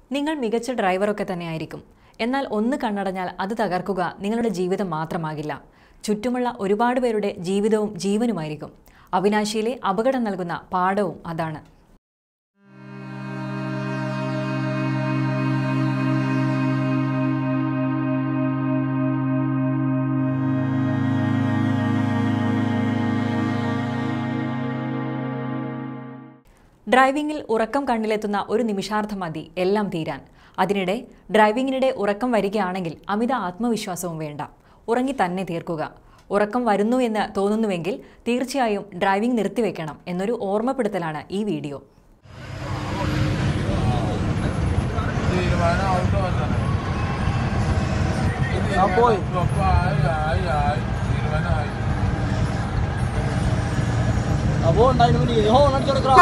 നിങ്ങൾ മികച്ച ഡ്രൈവറൊക്കെ തന്നെയായിരിക്കും എന്നാൽ ഒന്ന് കണ്ണടഞ്ഞാൽ അത് തകർക്കുക നിങ്ങളുടെ ജീവിതം മാത്രമാകില്ല ചുറ്റുമുള്ള ഒരുപാട് പേരുടെ ജീവിതവും ജീവനുമായിരിക്കും അവിനാശിയിലെ അപകടം നൽകുന്ന പാഠവും അതാണ് ഡ്രൈവിംഗിൽ ഉറക്കം കണ്ണിലെത്തുന്ന ഒരു നിമിഷാർത്ഥം മതി എല്ലാം തീരാൻ അതിനിടെ ഡ്രൈവിംഗിനിടെ ഉറക്കം വരികയാണെങ്കിൽ അമിത ആത്മവിശ്വാസവും വേണ്ട ഉറങ്ങി തന്നെ തീർക്കുക ഉറക്കം വരുന്നു എന്ന് തോന്നുന്നുവെങ്കിൽ തീർച്ചയായും ഡ്രൈവിംഗ് നിർത്തിവെക്കണം എന്നൊരു ഓർമ്മപ്പെടുത്തലാണ് ഈ വീഡിയോ തീരുമാനം ഔട്ട് വന്നത് ആ, പോയി. ആയി ആയി ആയി തീരുമാനമായി അപ്പോ ഉണ്ടായിരുന്നു ഹോൺ അടിച്ചെടുക്കണം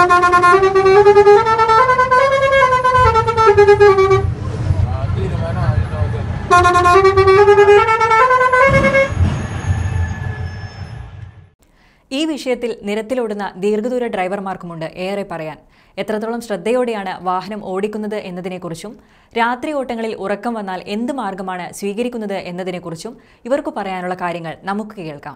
ആ തീരുമാനമായി നോക്കാം ഈ വിഷയത്തിൽ നിരത്തിലോടുന്ന ദീർഘദൂര ഡ്രൈവർമാർക്കുമുണ്ട് ഏറെ പറയാൻ എത്രത്തോളം ശ്രദ്ധയോടെയാണ് വാഹനം ഓടിക്കുന്നത് എന്നതിനെക്കുറിച്ചും രാത്രി ഓട്ടങ്ങളിൽ ഉറക്കം വന്നാൽ എന്ത് മാർഗമാണ് സ്വീകരിക്കുന്നത് എന്നതിനെക്കുറിച്ചും ഇവർക്ക് പറയാനുള്ള കാര്യങ്ങൾ നമുക്ക് കേൾക്കാം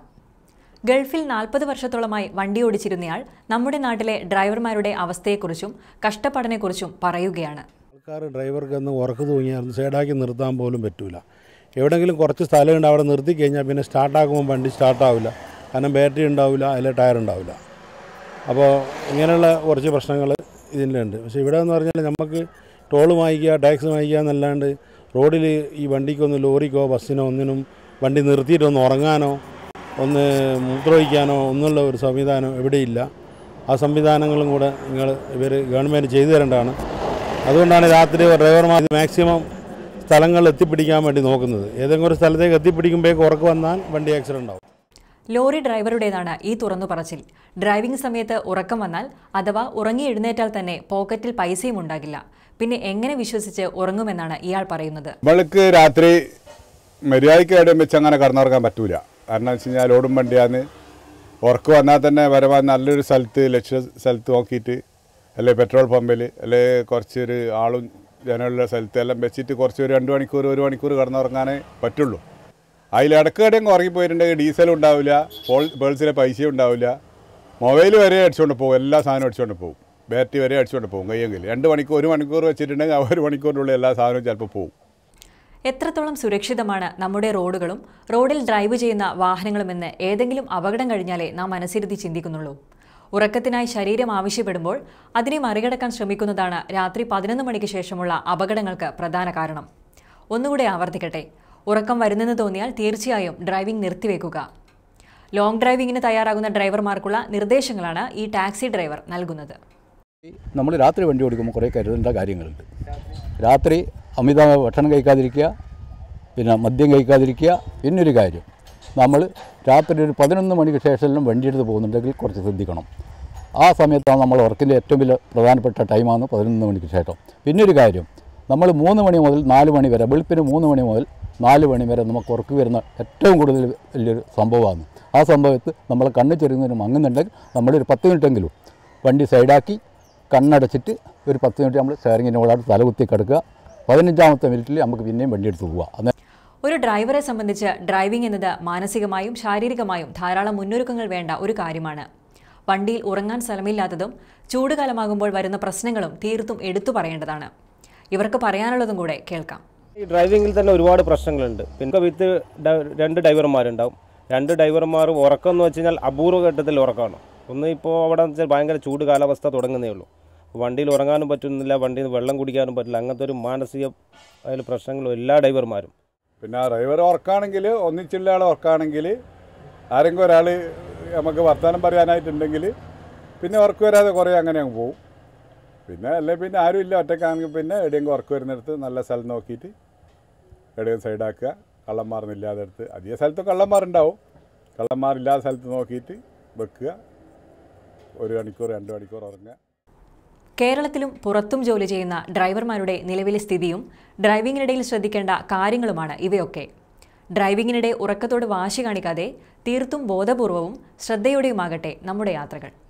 ഗൾഫിൽ നാൽപ്പത് വർഷത്തോളമായി വണ്ടി ഓടിച്ചിരുന്നയാൾ നമ്മുടെ നാട്ടിലെ ഡ്രൈവർമാരുടെ അവസ്ഥയെക്കുറിച്ചും കഷ്ടപ്പാടിനെക്കുറിച്ചും പറയുകയാണ് ആൾക്കാർ ഡ്രൈവർക്ക് ഒന്ന് ഉറക്ക് തൂങ്ങിയാൽ സൈഡാക്കി നിർത്താൻ പോലും പറ്റൂല എവിടെയെങ്കിലും കുറച്ച് സ്ഥലമുണ്ട് അവിടെ നിർത്തി കഴിഞ്ഞാൽ പിന്നെ സ്റ്റാർട്ടാക്കുമ്പോൾ വണ്ടി സ്റ്റാർട്ടാവില്ല കാരണം ബാറ്ററി ഉണ്ടാവില്ല അതിൽ ടയർ ഉണ്ടാവില്ല അപ്പോൾ ഇങ്ങനെയുള്ള കുറച്ച് പ്രശ്നങ്ങൾ ഇതിലുണ്ട് പക്ഷേ ഇവിടെ എന്ന് പറഞ്ഞാൽ നമുക്ക് ടോൾ വാങ്ങിക്കുക ടാക്സ് വാങ്ങിക്കുക എന്നല്ലാണ്ട് റോഡിൽ ഈ വണ്ടിക്കൊന്ന് ലോറിക്കോ ബസ്സിനോ ഒന്നിനും വണ്ടി നിർത്തിയിട്ടൊന്ന് ഉറങ്ങാനോ ഒന്ന് മൂത്രമൊഴിക്കാനോ ഒന്നുള്ള ഒരു സംവിധാനം എവിടെയില്ല ആ സംവിധാനങ്ങളും കൂടെ നിങ്ങൾ ഇവർ ഗവൺമെൻറ് ചെയ്തു തരേണ്ടതാണ് അതുകൊണ്ടാണ് രാത്രി ഡ്രൈവർമാർ മാക്സിമം സ്ഥലങ്ങളിൽ എത്തിപ്പിടിക്കാൻ വേണ്ടി നോക്കുന്നത് ഏതെങ്കിലും ഒരു സ്ഥലത്തേക്ക് എത്തിപ്പിടിക്കുമ്പോഴേക്ക് ഉറക്ക് വന്നാൽ വണ്ടി ആക്സിഡൻ്റ് ആവും ലോറി ഡ്രൈവറുടേതാണ് ഈ തുറന്നു പറച്ചിൽ ഡ്രൈവിംഗ് സമയത്ത് ഉറക്കം വന്നാൽ അഥവാ ഉറങ്ങി എഴുന്നേറ്റാൽ തന്നെ പോക്കറ്റിൽ പൈസയും ഉണ്ടാകില്ല പിന്നെ എങ്ങനെ വിശ്വസിച്ച് ഉറങ്ങുമെന്നാണ് ഇയാൾ പറയുന്നത് നമ്മൾക്ക് രാത്രി മര്യാദയ്ക്ക് എവിടെയും വെച്ച് അങ്ങനെ കടന്നുറങ്ങാൻ പറ്റൂല കാരണം വെച്ച് കഴിഞ്ഞാൽ ലോഡും വണ്ടിയാന്ന് ഉറക്ക് വന്നാൽ തന്നെ വരവാൻ നല്ലൊരു സ്ഥലത്ത് ലക്ഷ്യ സ്ഥലത്ത് നോക്കിയിട്ട് അല്ലെ പെട്രോൾ പമ്പിൽ അല്ലെ കുറച്ചൊരു ആളും ജനമുള്ള സ്ഥലത്ത് എല്ലാം വെച്ചിട്ട് കുറച്ച് ഒരു രണ്ട് മണിക്കൂർ ഒരു മണിക്കൂർ കടന്നുറങ്ങാനേ പറ്റുള്ളൂ അതിൽ ഇടയ്ക്ക് എവിടെയും ഉറങ്ങിപ്പോയിട്ടുണ്ടെങ്കിൽ ഡീസലും ഉണ്ടാവില്ല പോൾ ബേൾസിലെ പൈസയും ഉണ്ടാവില്ല മൊബൈൽ വരെ അടിച്ചുകൊണ്ട് പോകും എല്ലാ സാധനവും അടിച്ചുകൊണ്ട് പോകും ബാറ്ററി വരെ അടിച്ചുകൊണ്ട് പോകും കയ്യെങ്കിൽ രണ്ട് മണിക്കൂർ ഒരു മണിക്കൂർ വെച്ചിട്ടുണ്ടെങ്കിൽ ആ ഒരു മണിക്കൂറിനുള്ളിൽ എല്ലാ സാധനവും ചിലപ്പോൾ പോകും എത്രത്തോളം സുരക്ഷിതമാണ് നമ്മുടെ റോഡുകളും റോഡിൽ ഡ്രൈവ് ചെയ്യുന്ന വാഹനങ്ങളുമെന്ന് ഏതെങ്കിലും അപകടം കഴിഞ്ഞാലേ നാം മനസ്സിരുത്തി ചിന്തിക്കുന്നുള്ളൂ ഉറക്കത്തിനായി ശരീരം ആവശ്യപ്പെടുമ്പോൾ അതിനെ മറികടക്കാൻ ശ്രമിക്കുന്നതാണ് രാത്രി പതിനൊന്ന് മണിക്ക് ശേഷമുള്ള അപകടങ്ങൾക്ക് പ്രധാന കാരണം ഒന്നുകൂടെ ആവർത്തിക്കട്ടെ ഉറക്കം വരുന്നെന്ന് തോന്നിയാൽ തീർച്ചയായും ഡ്രൈവിംഗ് നിർത്തിവെക്കുക ലോങ് ഡ്രൈവിംഗിന് തയ്യാറാകുന്ന ഡ്രൈവർമാർക്കുള്ള നിർദ്ദേശങ്ങളാണ് ഈ ടാക്സി ഡ്രൈവർ നൽകുന്നത് നമ്മൾ രാത്രി വണ്ടി ഓടിക്കുമ്പോൾ കുറേ കരുതേണ്ട കാര്യങ്ങളുണ്ട് രാത്രി അമിത ഭക്ഷണം കഴിക്കാതിരിക്കുക പിന്നെ മദ്യം കഴിക്കാതിരിക്കുക പിന്നൊരു കാര്യം നമ്മൾ രാത്രി ഒരു പതിനൊന്ന് മണിക്ക് ശേഷം വണ്ടി എടുത്ത് പോകുന്നുണ്ടെങ്കിൽ കുറച്ച് ശ്രദ്ധിക്കണം ആ സമയത്താണ് നമ്മൾ വർക്കിൻ്റെ ഏറ്റവും വലിയ പ്രധാനപ്പെട്ട ടൈമാണ് പതിനൊന്ന് മണിക്ക് ശേഷം പിന്നൊരു കാര്യം നമ്മൾ മൂന്ന് മണി മുതൽ നാല് മണി വരെ വെളുപ്പിന് മൂന്ന് മണി മുതൽ നാല് മണി വരെ നമുക്ക് ഉറക്ക് വരുന്ന ഏറ്റവും കൂടുതൽ വലിയൊരു സംഭവമാണ് ആ സംഭവത്ത് നമ്മളെ കണ്ണ് ചെറുന്നതിന് മങ്ങുന്നുണ്ടെങ്കിൽ നമ്മളൊരു പത്ത് മിനിറ്റെങ്കിലും വണ്ടി സൈഡാക്കി കണ്ണടച്ചിട്ട് ഒരു പത്ത് മിനിറ്റ് നമ്മൾ ഷെയറിങ്ങിൻ്റെ മുകളായിട്ട് തലകുത്തി കിടക്കുക പതിനഞ്ചാമത്തെ മിനിറ്റിൽ നമുക്ക് പിന്നെയും വണ്ടി എടുത്ത് പോവുക അന്ന് ഒരു ഡ്രൈവറെ സംബന്ധിച്ച് ഡ്രൈവിംഗ് എന്നത് മാനസികമായും ശാരീരികമായും ധാരാളം മുന്നൊരുക്കങ്ങൾ വേണ്ട ഒരു കാര്യമാണ് വണ്ടിയിൽ ഉറങ്ങാൻ സ്ഥലമില്ലാത്തതും ചൂടുകാലമാകുമ്പോൾ വരുന്ന പ്രശ്നങ്ങളും തീർത്തും എടുത്തു പറയേണ്ടതാണ് ഇവർക്ക് പറയാനുള്ളതും കൂടെ കേൾക്കാം ഈ ഡ്രൈവിങ്ങിൽ തന്നെ ഒരുപാട് പ്രശ്നങ്ങളുണ്ട് പിന്നെ വിത്ത് ഡ- രണ്ട് ഡ്രൈവർമാരുണ്ടാവും രണ്ട് ഡ്രൈവർമാരും ഉറക്കം എന്ന് വെച്ച് കഴിഞ്ഞാൽ അപൂർവ ഘട്ടത്തിൽ ഉറക്കമാണ് ഒന്ന് ഇപ്പോൾ അവിടെ എന്ന് വെച്ചാൽ ഭയങ്കര ചൂട് കാലാവസ്ഥ തുടങ്ങുന്നേ ഉള്ളൂ വണ്ടിയിൽ ഉറങ്ങാനും പറ്റുന്നില്ല വണ്ടിയിൽ നിന്ന് വെള്ളം കുടിക്കാനും പറ്റില്ല അങ്ങനത്തെ ഒരു മാനസിക അതിൽ പ്രശ്നങ്ങളും എല്ലാ ഡ്രൈവർമാരും പിന്നെ ആ ഡ്രൈവർ ഉറക്കാണെങ്കിൽ ഒന്നിച്ചുള്ള ആൾ ഉറക്കാണെങ്കിൽ ആരെങ്കിലും ഒരാൾ നമുക്ക് വർത്തമാനം പറയാനായിട്ടുണ്ടെങ്കിൽ പിന്നെ ഉറക്ക് വരാതെ കുറേ അങ്ങനെ അങ്ങ് പോകും പിന്നെ അല്ലേ പിന്നെ ആരും ഇല്ല ഒറ്റക്കാണെങ്കിൽ പിന്നെ എവിടെയെങ്കിലും ഉറക്ക് വരുന്നിടത്ത് നല്ല സ്ഥലം നോക്കിയിട്ട് എവിടെയും സൈഡാക്കുക കള്ളന്മാരൊന്നുമില്ലാതെ അടുത്ത് അധിക സ്ഥലത്ത് കള്ളന്മാരുണ്ടാവും കള്ളന്മാരില്ലാത്ത സ്ഥലത്ത് നോക്കിയിട്ട് വെക്കുക ഒരു മണിക്കൂർ രണ്ട് മണിക്കൂർ ഉറങ്ങുക കേരളത്തിലും പുറത്തും ജോലി ചെയ്യുന്ന ഡ്രൈവർമാരുടെ നിലവിലെ സ്ഥിതിയും ഡ്രൈവിംഗിനിടയിൽ ശ്രദ്ധിക്കേണ്ട കാര്യങ്ങളുമാണ് ഇവയൊക്കെ ഡ്രൈവിംഗിനിടെ ഉറക്കത്തോട് വാശി കാണിക്കാതെ തീർത്തും ബോധപൂർവവും ശ്രദ്ധയോടെയുമാകട്ടെ നമ്മുടെ യാത്രകൾ